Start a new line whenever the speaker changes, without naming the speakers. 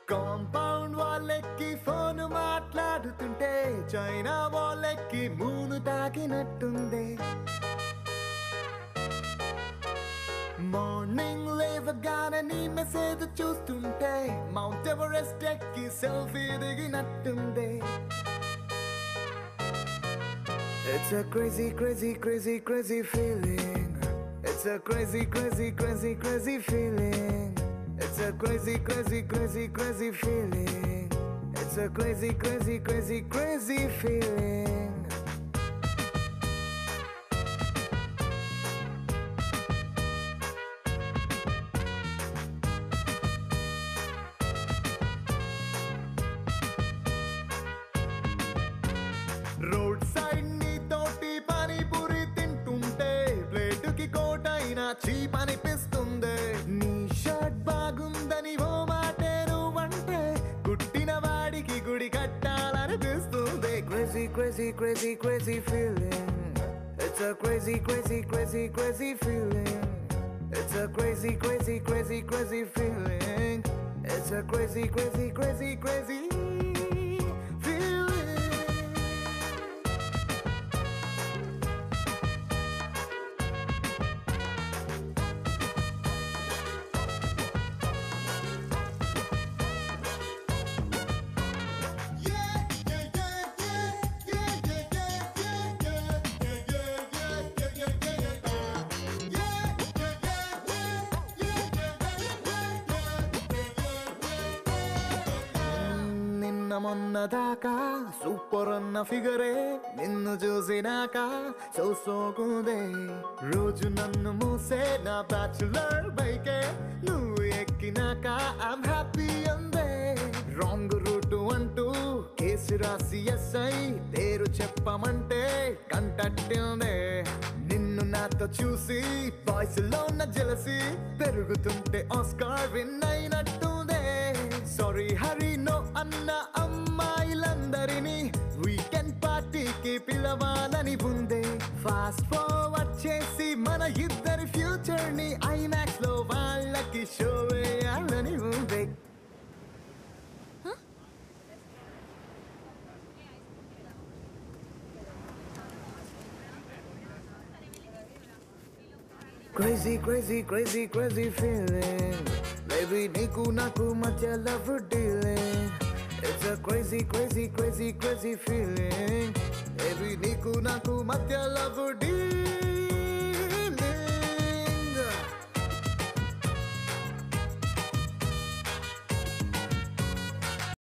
Compound వాళ్ళెక్కి phone మాట్లాడుతుంటే China వాళ్ళెక్కి మూను తాకినట్టుంది మార్నింగ్ లేవగానే నీ మెసేజ్ చూస్తుంటే మౌంట్ ఎవరెస్ట్ ఎక్కి సెల్ఫీ దిగినట్టుంది It's a crazy, crazy, crazy, crazy feeling. It's a crazy, crazy, crazy, crazy feeling. It's a crazy, crazy, crazy, crazy feeling. It's a crazy, crazy, crazy, crazy feeling. Road side నీ తోటి పానీపూరి తింటుంటే ప్లేటుకి కోటైనా cheap అనిపిస్తుంది నీ shirt బాగుందని ఓ మాటే నువ్వంటే కుట్టిన వాడికి గుడి కట్టాలనిపిస్తుంది crazy crazy crazy crazy feeling it's a crazy crazy crazy crazy feeling It's a crazy, crazy, crazy, crazy feeling. It's a crazy, crazy, crazy, crazy feeling. నిన్న మొన్న దాకా సూపర్ అన్న ఫిగరే నిన్ను చూసినాక సోసోకుందే రోజు నన్ను మూసే నా బ్యాచులర్ బైకే నువ్వు ఎక్కినాక ఐమ్ హ్యాపీ అందే రాంగ్ రూట్ అంటూ కేసు రాసి ఎస్ఐ పేరు చెప్పమంటే కంటట్టిందే నిన్ను నాతో చూసి వాయిస్ లో ఉన్న జలసి పెరుగుతుంటే ఆస్కార్ విన్ అయినట్టుందే సారీ హరి నో అన్న అమ్మాయిలందరినీ వీకెండ్ పార్టీకి పిలవాలని ఉందే ఫాస్ట్ ఫార్వర్డ్ చేసి మన ఇద్దరి ఫ్యూచర్ ని ఐమాక్స్ లో వాళ్ళకి షో వేయాలని ఉందే Crazy, crazy, crazy, crazy feeling. Baby, నీకు నాకు మధ్య love dealing. It's a crazy, crazy, crazy, crazy feeling. Baby, నీకు నాకు మధ్య love dealing.